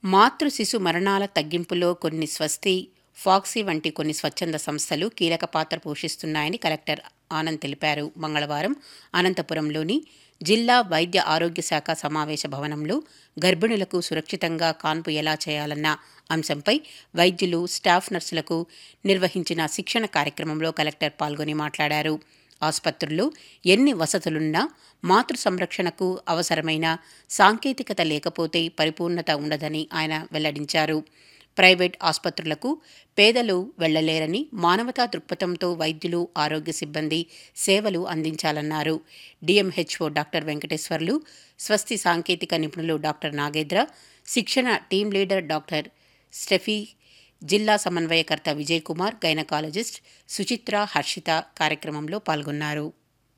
మాతృ శిశు మరణాల తగ్గింపులో కొన్ని స్వస్తి ఫాక్సీ వంటి కొన్ని స్వచ్ఛంద సంస్థలు కీలక పాత్ర పోషిస్తున్నాయని కలెక్టర్ ఆనంద్ తెలిపారు మంగళవారం అనంతపురంలోని జిల్లా వైద్య ఆరోగ్య శాఖ సమావేశ భవనంలో గర్భిణులకు సురక్షితంగా కాన్పు ఎలా చేయాలన్న అంశంపై వైద్యులు స్టాఫ్ నర్సులకు నిర్వహించిన శిక్షణ కార్యక్రమంలో కలెక్టర్ పాల్గొని మాట్లాడారు ఆసుపత్రుల్లో ఎన్ని వసతులున్నా మాతృ సంరక్షణకు అవసరమైన సాంకేతికత లేకపోతే పరిపూర్ణత ఉండదని ఆయన వెల్లడించారు ప్రైవేట్ ఆసుపత్రులకు పేదలు వెళ్లలేరని మానవతా దృక్పథంతో వైద్యులు ఆరోగ్య సిబ్బంది సేవలు అందించాలన్నారు డిఎంహెచ్ఓ డాక్టర్ వెంకటేశ్వర్లు స్వస్తి సాంకేతిక నిపుణులు డాక్టర్ నాగేంద్ర శిక్షణ టీం లీడర్ డాక్టర్ స్టెఫీ జిల్లా సమన్వయకర్త విజయ్ కుమార్ గైనకాలజిస్ట్ సుచిత్ర హర్షిత కార్యక్రమంలో పాల్గొన్నారు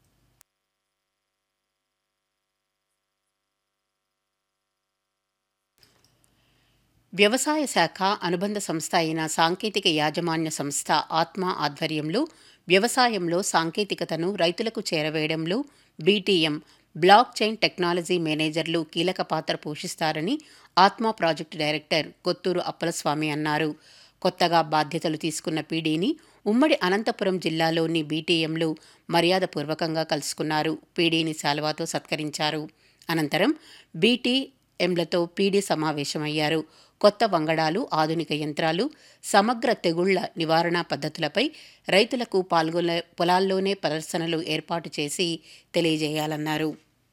వ్యవసాయ శాఖ అనుబంధ సంస్థ అయిన సాంకేతిక యాజమాన్య సంస్థ ఆత్మ ఆధ్వర్యంలో వ్యవసాయంలో సాంకేతికతను రైతులకు చేరవేయడంలో బీటీఎం బ్లాక్ చైన్ టెక్నాలజీ మేనేజర్లు కీలక పాత్ర పోషిస్తారని ఆత్మ ప్రాజెక్టు డైరెక్టర్ కొత్తూరు అప్పలస్వామి అన్నారు కొత్తగా బాధ్యతలు తీసుకున్న పీడీని ఉమ్మడి అనంతపురం జిల్లాలోని బీటీఎంలు మర్యాదపూర్వకంగా కలుసుకున్నారు పీడీని శాలువాతో సత్కరించారు అనంతరం బీటీఎంలతో పీడీ సమావేశమయ్యారు కొత్త వంగడాలు ఆధునిక యంత్రాలు సమగ్ర తెగుళ్ల నివారణ పద్ధతులపై రైతులకు పాల్గొనే పొలాల్లోనే ప్రదర్శనలు ఏర్పాటు చేసి తెలియజేయాలన్నారు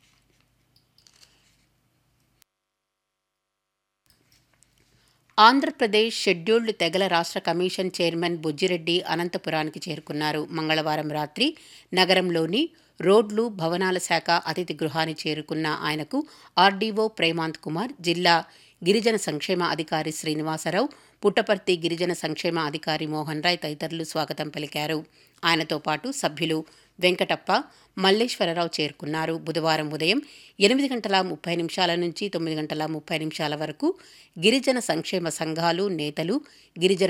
ఆంధ్రప్రదేశ్ షెడ్యూల్డ్ తెగల రాష్ట్ర కమిషన్ చైర్మన్ బుజ్జిరెడ్డి అనంతపురానికి చేరుకున్నారు మంగళవారం రాత్రి నగరంలోని రోడ్లు భవనాల శాఖ అతిథి గృహాన్ని చేరుకున్న ఆయనకు ఆర్డీఓ ప్రేమాంత్ కుమార్ జిల్లా గిరిజన సంక్షేమ అధికారి శ్రీనివాసరావు పుట్టపర్తి గిరిజన సంక్షేమ అధికారి మోహన్ రాయ్ తదితరులు స్వాగతం పలికారు ఆయనతో పాటు సభ్యులు వెంకటప్ప మల్లేశ్వరరావు చేరుకున్నారు బుధవారం ఉదయం ఎనిమిది గంటల ముప్పై నిమిషాల నుంచి తొమ్మిది గంటల ముప్పై నిమిషాల వరకు గిరిజన సంక్షేమ సంఘాలు నేతలు గిరిజన